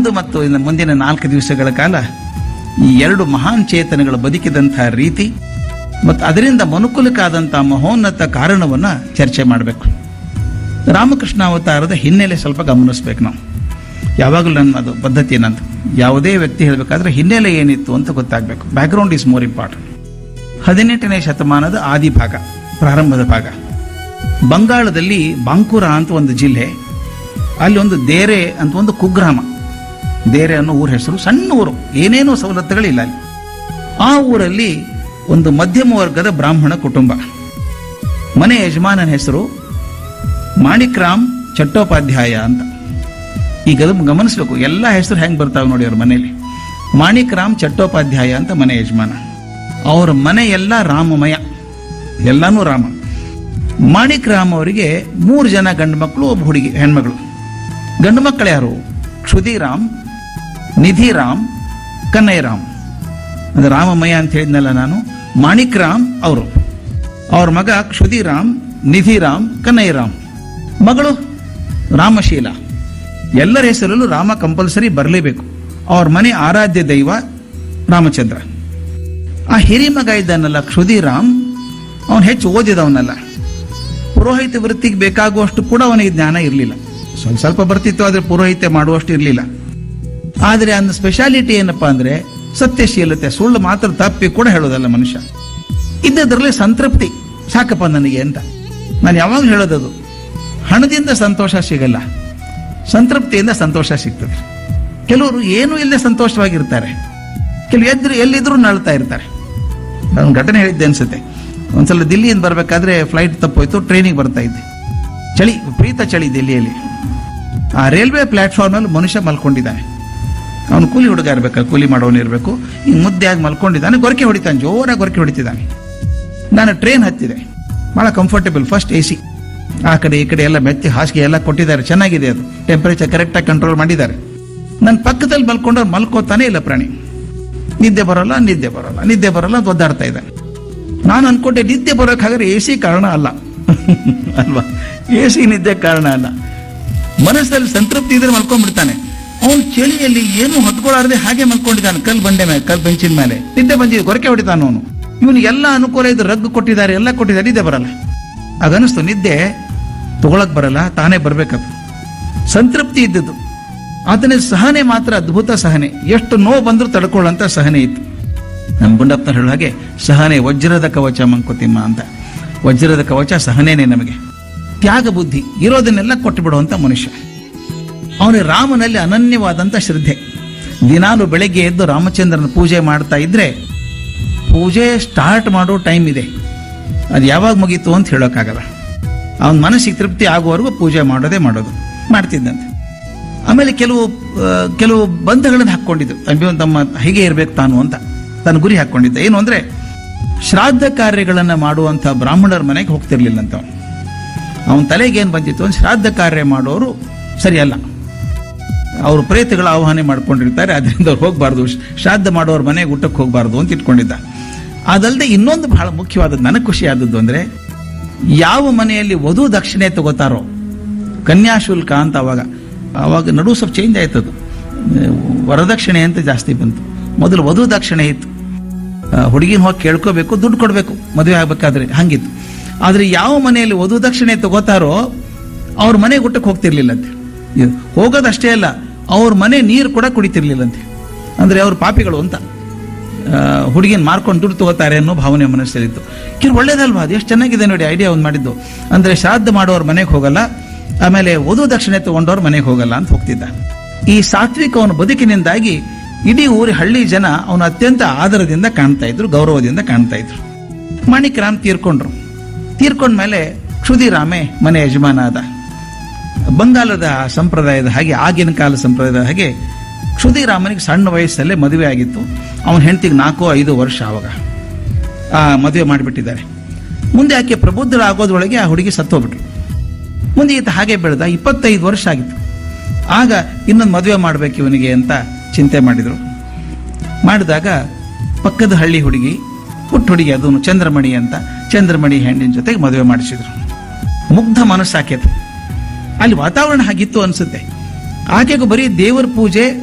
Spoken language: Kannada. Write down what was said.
ಇಂದು ಮತ್ತು ಇನ್ನು ಮುಂದಿನ ನಾಲ್ಕು ದಿವಸಗಳ ಕಾಲ ಈ ಎರಡು ಮಹಾನ್ ಚೇತನಗಳು ಬದುಕಿದಂತಹ ರೀತಿ ಮತ್ತು ಅದರಿಂದ ಮನುಕುಲಕ್ಕಾದಂತಹ ಮಹೋನ್ನತ ಕಾರಣವನ್ನ ಚರ್ಚೆ ಮಾಡಬೇಕು ರಾಮಕೃಷ್ಣ ಅವತಾರದ ಹಿನ್ನೆಲೆ ಸ್ವಲ್ಪ ಗಮನಿಸ್ಬೇಕು ನಾವು ಯಾವಾಗಲೂ ನನ್ನ ಅದು ಪದ್ಧತಿ ನಂದು ಯಾವುದೇ ವ್ಯಕ್ತಿ ಹೇಳಬೇಕಾದ್ರೆ ಹಿನ್ನೆಲೆ ಏನಿತ್ತು ಅಂತ ಗೊತ್ತಾಗಬೇಕು ಬ್ಯಾಕ್ಗ್ರೌಂಡ್ ಈಸ್ ಮೋರ್ ಇಂಪಾರ್ಟೆಂಟ್ ಹದಿನೆಂಟನೇ ಶತಮಾನದ ಆದಿ ಭಾಗ ಪ್ರಾರಂಭದ ಭಾಗ ಬಂಗಾಳದಲ್ಲಿ ಬಾಂಕುರ ಅಂತ ಒಂದು ಜಿಲ್ಲೆ ಅಲ್ಲಿ ಒಂದು ದೇರೆ ಅಂತ ಒಂದು ಕುಗ್ರಾಮ ದೇರೆ ಅನ್ನೋ ಊರ ಹೆಸರು ಸಣ್ಣ ಊರು ಏನೇನೂ ಸವಲತ್ತುಗಳಿಲ್ಲ ಅಲ್ಲಿ ಆ ಊರಲ್ಲಿ ಒಂದು ಮಧ್ಯಮ ವರ್ಗದ ಬ್ರಾಹ್ಮಣ ಕುಟುಂಬ ಮನೆ ಯಜಮಾನನ ಹೆಸರು ಮಾಣಿಕ್ರಾಮ್ ಚಟ್ಟೋಪಾಧ್ಯಾಯ ಅಂತ ಈಗ ಅದನ್ನ ಗಮನಿಸ್ಬೇಕು ಎಲ್ಲ ಹೆಸರು ಹೆಂಗ್ ಬರ್ತಾವೆ ನೋಡಿ ಅವ್ರ ಮನೇಲಿ ಮಾಣಿಕ್ರಾಮ್ ಚಟ್ಟೋಪಾಧ್ಯಾಯ ಅಂತ ಮನೆ ಯಜಮಾನ ಅವ್ರ ಮನೆ ಎಲ್ಲ ರಾಮಮಯ ಎಲ್ಲಾನು ರಾಮ ಮಾಣಿಕ್ ರಾಮ್ ಅವರಿಗೆ ಮೂರು ಜನ ಗಂಡು ಮಕ್ಕಳು ಒಬ್ಬ ಹುಡುಗಿ ಹೆಣ್ಮಗಳು ಗಂಡು ಮಕ್ಕಳು ಯಾರು ಕ್ಷುದಿರಾಮ್ ನಿಧಿರಾಮ್ ಕನ್ನಯ್ಯರಾಮ್ ಅದು ರಾಮಮಯ ಅಂತ ಹೇಳಿದ್ನಲ್ಲ ನಾನು ಮಾಣಿಕ್ ರಾಮ್ ಅವರು ಅವ್ರ ಮಗ ಕ್ಷುದಿರಾಮ್ ನಿಧಿರಾಮ್ ಕನ್ನಯ್ಯರಾಮ್ ಮಗಳು ರಾಮಶೀಲ ಎಲ್ಲರ ಹೆಸರಲ್ಲೂ ರಾಮ ಕಂಪಲ್ಸರಿ ಬರಲೇಬೇಕು ಅವ್ರ ಮನೆ ಆರಾಧ್ಯ ದೈವ ರಾಮಚಂದ್ರ ಆ ಹಿರಿ ಮಗ ಇದ್ದಾನಲ್ಲ ಕ್ಷುದಿರಾಮ್ ಅವನು ಹೆಚ್ಚು ಓದಿದವನಲ್ಲ ಪುರೋಹಿತ ವೃತ್ತಿಗೆ ಬೇಕಾಗುವಷ್ಟು ಕೂಡ ಅವನಿಗೆ ಜ್ಞಾನ ಇರಲಿಲ್ಲ ಸ್ವಲ್ಪ ಸ್ವಲ್ಪ ಬರ್ತಿತ್ತು ಆದ್ರೆ ಪುರೋಹಿತ್ಯ ಮಾಡುವಷ್ಟು ಇರಲಿಲ್ಲ ಆದರೆ ಅಂದ ಸ್ಪೆಷಾಲಿಟಿ ಏನಪ್ಪಾ ಅಂದ್ರೆ ಸತ್ಯಶೀಲತೆ ಸುಳ್ಳು ಮಾತ್ರ ತಪ್ಪಿ ಕೂಡ ಹೇಳೋದಲ್ಲ ಮನುಷ್ಯ ಇದ್ದದ್ರಲ್ಲಿ ಸಂತೃಪ್ತಿ ಸಾಕಪ್ಪ ನನಗೆ ಅಂತ ನಾನು ಯಾವಾಗಲೂ ಹೇಳೋದದು ಹಣದಿಂದ ಸಂತೋಷ ಸಿಗಲ್ಲ ಸಂತೃಪ್ತಿಯಿಂದ ಸಂತೋಷ ಸಿಗ್ತದೆ ಕೆಲವರು ಏನೂ ಇಲ್ಲದೆ ಸಂತೋಷವಾಗಿರ್ತಾರೆ ಕೆಲವು ಎದ್ರು ಎಲ್ಲಿದ್ರು ನಳ್ತಾ ಇರ್ತಾರೆ ನಾನು ಘಟನೆ ಹೇಳಿದ್ದೆ ಅನ್ಸುತ್ತೆ ಒಂದ್ಸಲ ದಿಲ್ಲಿಯಿಂದ ಬರಬೇಕಾದ್ರೆ ಫ್ಲೈಟ್ ತಪ್ಪೋಯ್ತು ಟ್ರೈನಿಗೆ ಬರ್ತಾ ಇದ್ದೆ ಚಳಿ ವಿಪರೀತ ಚಳಿ ದಿಲ್ಲಿಯಲ್ಲಿ ಆ ರೈಲ್ವೆ ಪ್ಲಾಟ್ಫಾರ್ಮಲ್ಲಿ ಮನುಷ್ಯ ಮಲ್ಕೊಂಡಿದ್ದಾನೆ ಅವನು ಕೂಲಿ ಹುಡುಗ ಇರ್ಬೇಕು ಕೂಲಿ ಮಾಡೋನು ಇರಬೇಕು ಹಿಂಗೆ ಮುದ್ದೆಯಾಗಿ ಮಲ್ಕೊಂಡಿದ್ದಾನೆ ಗೊರಕೆ ಹೊಡಿತಾನೆ ಜೋರಾಗಿ ಗೊರಕೆ ಹೊಡಿತಿದ್ದಾನೆ ನಾನು ಟ್ರೈನ್ ಹತ್ತಿದೆ ಭಾಳ ಕಂಫರ್ಟೇಬಲ್ ಫಸ್ಟ್ ಎ ಸಿ ಆ ಕಡೆ ಈ ಕಡೆ ಎಲ್ಲ ಮೆತ್ತಿ ಹಾಸಿಗೆ ಎಲ್ಲ ಕೊಟ್ಟಿದ್ದಾರೆ ಚೆನ್ನಾಗಿದೆ ಅದು ಟೆಂಪರೇಚರ್ ಕರೆಕ್ಟಾಗಿ ಕಂಟ್ರೋಲ್ ಮಾಡಿದ್ದಾರೆ ನನ್ನ ಪಕ್ಕದಲ್ಲಿ ಮಲ್ಕೊಂಡವ್ರು ಮಲ್ಕೋತಾನೆ ಇಲ್ಲ ಪ್ರಾಣಿ ನಿದ್ದೆ ಬರೋಲ್ಲ ನಿದ್ದೆ ಬರೋಲ್ಲ ನಿದ್ದೆ ಬರೋಲ್ಲ ಅಂತ ಒದ್ದಾಡ್ತಾ ಇದ್ದಾನೆ ನಾನು ಅನ್ಕೊಂಡೆ ನಿದ್ದೆ ಬರೋಕ್ಕಾದ್ರೆ ಎ ಸಿ ಕಾರಣ ಅಲ್ಲ ಅಲ್ವಾ ಎ ಸಿ ನಿದ್ದೆ ಕಾರಣ ಅಲ್ಲ ಮನಸ್ಸಲ್ಲಿ ಸಂತೃಪ್ತಿ ಇದ್ರೆ ಮಲ್ಕೊಂಡ್ಬಿಡ್ತಾನೆ ಅವನು ಚಳಿಯಲ್ಲಿ ಏನು ಹೊತ್ಕೊಳ್ಳಾರದೆ ಹಾಗೆ ಮಲ್ಕೊಂಡಿದ್ದಾನೆ ಕಲ್ ಬಂಡೆ ಮೇಲೆ ಕಲ್ ಬೆಂಚಿನ ಮೇಲೆ ನಿದ್ದೆ ಬಂದಿದೆ ಗೊರಕೆ ಹೊಡಿತಾನ ಅವನು ಇವನು ಎಲ್ಲ ಅನುಕೂಲ ಇದು ರಗ್ ಕೊಟ್ಟಿದ್ದಾರೆ ಎಲ್ಲ ಕೊಟ್ಟಿದ್ದಾರೆ ನಿದ್ದೆ ಬರಲ್ಲ ಆಗ ಅನಿಸ್ತು ನಿದ್ದೆ ತಗೊಳಕ್ ಬರಲ್ಲ ತಾನೇ ಬರ್ಬೇಕದು ಸಂತೃಪ್ತಿ ಇದ್ದದ್ದು ಆತನ ಸಹನೆ ಮಾತ್ರ ಅದ್ಭುತ ಸಹನೆ ಎಷ್ಟು ನೋವು ಬಂದರೂ ತಡ್ಕೊಳ್ಳೋಂಥ ಸಹನೆ ಇತ್ತು ನಮ್ಮ ಗುಂಡಪ್ಪನ ಹೇಳೋ ಹಾಗೆ ಸಹನೆ ವಜ್ರದ ಕವಚ ಮಂಕುತಿಮ್ಮ ಅಂತ ವಜ್ರದ ಕವಚ ಸಹನೇನೆ ನಮಗೆ ತ್ಯಾಗ ಬುದ್ಧಿ ಇರೋದನ್ನೆಲ್ಲ ಕೊಟ್ಟು ಬಿಡುವಂತ ಮನುಷ್ಯ ಅವನಿಗೆ ರಾಮನಲ್ಲಿ ಅನನ್ಯವಾದಂಥ ಶ್ರದ್ಧೆ ದಿನಾಲು ಬೆಳಗ್ಗೆ ಎದ್ದು ರಾಮಚಂದ್ರನ ಪೂಜೆ ಮಾಡ್ತಾ ಇದ್ರೆ ಪೂಜೆ ಸ್ಟಾರ್ಟ್ ಮಾಡೋ ಟೈಮ್ ಇದೆ ಅದು ಯಾವಾಗ ಮುಗೀತು ಅಂತ ಹೇಳೋಕ್ಕಾಗಲ್ಲ ಅವನ ಮನಸ್ಸಿಗೆ ತೃಪ್ತಿ ಆಗುವವರೆಗೂ ಪೂಜೆ ಮಾಡೋದೇ ಮಾಡೋದು ಮಾಡ್ತಿದ್ದಂತೆ ಆಮೇಲೆ ಕೆಲವು ಆ, ಕೆಲವು ಬಂಧಗಳನ್ನು ಹಾಕ್ಕೊಂಡಿದ್ದು ಅಯ್ಯೋ ತಮ್ಮ ಹೀಗೆ ಇರಬೇಕು ತಾನು ಅಂತ ತನ್ನ ಗುರಿ ಹಾಕ್ಕೊಂಡಿದ್ದ ಏನು ಅಂದ್ರೆ ಶ್ರಾದ್ದ ಕಾರ್ಯಗಳನ್ನ ಮಾಡುವಂತ ಬ್ರಾಹ್ಮಣರ ಮನೆಗೆ ಹೋಗ್ತಿರ್ಲಿಲ್ಲ ಅಂತ ಅವನು ಅವನ ತಲೆಗೆ ಏನು ಬಂದಿತ್ತು ಅಂದ್ರೆ ಶ್ರಾದ್ದ ಕಾರ್ಯ ಮಾಡೋರು ಸರಿಯಲ್ಲ ಅವರು ಪ್ರೇತಗಳ ಆಹ್ವಾನ ಮಾಡ್ಕೊಂಡಿರ್ತಾರೆ ಅದರಿಂದ ಅವ್ರು ಹೋಗಬಾರ್ದು ಶ್ರಾದ್ದ ಮಾಡೋರ ಮನೆಗೆ ಊಟಕ್ಕೆ ಹೋಗಬಾರ್ದು ಅಂತ ಇಟ್ಕೊಂಡಿದ್ದ ಅದಲ್ಲದೆ ಇನ್ನೊಂದು ಬಹಳ ಮುಖ್ಯವಾದದ್ದು ನನಗೆ ಖುಷಿ ಆದದ್ದು ಅಂದ್ರೆ ಯಾವ ಮನೆಯಲ್ಲಿ ವಧು ದಕ್ಷಿಣೆ ತಗೋತಾರೋ ಕನ್ಯಾಶುಲ್ಕ ಅಂತ ಅವಾಗ ಅವಾಗ ನಡು ಸ್ವಲ್ಪ ಚೇಂಜ್ ಆಯ್ತದು ವರದಕ್ಷಿಣೆ ಅಂತ ಜಾಸ್ತಿ ಬಂತು ಮೊದಲು ವಧು ದಕ್ಷಿಣೆ ಇತ್ತು ಹುಡುಗಿನ ಹೋಗಿ ಕೇಳ್ಕೋಬೇಕು ದುಡ್ಡು ಕೊಡಬೇಕು ಮದುವೆ ಆಗ್ಬೇಕಾದ್ರೆ ಹಂಗಿತ್ತು ಆದ್ರೆ ಯಾವ ಮನೆಯಲ್ಲಿ ವಧು ದಕ್ಷಿಣೆ ತಗೋತಾರೋ ಅವ್ರ ಮನೆಗೆ ಊಟಕ್ಕೆ ಹೋಗ್ತಿರ್ಲಿಲ್ಲಂತೆ ಇದು ಹೋಗೋದಷ್ಟೇ ಅಲ್ಲ ಅವ್ರ ಮನೆ ನೀರು ಕೂಡ ಕುಡಿತಿರ್ಲಿಲ್ಲಂತೆ ಅಂದ್ರೆ ಅವ್ರ ಪಾಪಿಗಳು ಅಂತ ಹುಡುಗಿನ ಮಾರ್ಕೊಂಡು ದುಡ್ಡು ತಗೋತಾರೆ ಅನ್ನೋ ಭಾವನೆ ಮನಸ್ಸಲ್ಲಿತ್ತು ಕೆಲವು ಒಳ್ಳೇದಲ್ವಾ ಅದು ಎಷ್ಟು ಚೆನ್ನಾಗಿದೆ ನೋಡಿ ಐಡಿಯಾ ಒಂದು ಮಾಡಿದ್ದು ಅಂದ್ರೆ ಶ್ರಾದ್ದ ಮಾಡೋರ್ ಮನೆಗೆ ಹೋಗಲ್ಲ ಆಮೇಲೆ ವಧು ದಕ್ಷಿಣೆ ತಗೊಂಡವ್ರ ಮನೆಗೆ ಹೋಗಲ್ಲ ಅಂತ ಹೋಗ್ತಿದ್ದ ಈ ಸಾತ್ವಿಕ ಅವನ ಬದುಕಿನಿಂದಾಗಿ ಇಡೀ ಊರಿ ಹಳ್ಳಿ ಜನ ಅವನು ಅತ್ಯಂತ ಆದರದಿಂದ ಕಾಣ್ತಾ ಇದ್ರು ಗೌರವದಿಂದ ಕಾಣ್ತಾ ಇದ್ರು ಮಾಣಿಕ್ ರಾಮ್ ತೀರ್ಕೊಂಡ್ರು ತೀರ್ಕೊಂಡ್ಮೇಲೆ ಕ್ಷುದಿರಾಮೆ ಮನೆ ಯಜಮಾನ ಆದ ಬಂಗಾಲದ ಸಂಪ್ರದಾಯದ ಹಾಗೆ ಆಗಿನ ಕಾಲ ಸಂಪ್ರದಾಯದ ಹಾಗೆ ಕ್ಷುದಿರಾಮನಿಗೆ ಸಣ್ಣ ವಯಸ್ಸಲ್ಲೇ ಮದುವೆ ಆಗಿತ್ತು ಅವನ ಹೆಂಡತಿಗೆ ನಾಲ್ಕು ಐದು ವರ್ಷ ಆವಾಗ ಆ ಮದುವೆ ಮಾಡಿಬಿಟ್ಟಿದ್ದಾರೆ ಮುಂದೆ ಆಕೆ ಪ್ರಬುದ್ಧಳಾಗೋದ್ರೊಳಗೆ ಆ ಹುಡುಗಿ ಸತ್ತೋಗ್ಬಿಟ್ರು ಮುಂದೆ ಈತ ಹಾಗೆ ಬೆಳೆದ ಇಪ್ಪತ್ತೈದು ವರ್ಷ ಆಗಿತ್ತು ಆಗ ಇನ್ನೊಂದು ಮದುವೆ ಮಾಡ್ಬೇಕು ಇವನಿಗೆ ಅಂತ ಚಿಂತೆ ಮಾಡಿದರು ಮಾಡಿದಾಗ ಪಕ್ಕದ ಹಳ್ಳಿ ಹುಡುಗಿ ಪುಟ್ಟ ಹುಡುಗಿ ಅದನ್ನು ಚಂದ್ರಮಣಿ ಅಂತ ಚಂದ್ರಮಣಿ ಹೆಣ್ಣಿನ ಜೊತೆಗೆ ಮದುವೆ ಮಾಡಿಸಿದ್ರು ಮುಗ್ಧ ಮನಸ್ಸಾಕೇತು ಅಲ್ಲಿ ವಾತಾವರಣ ಹಾಗಿತ್ತು ಅನ್ಸುತ್ತೆ ಆಕೆಗೂ ಬರೀ ದೇವರ ಪೂಜೆ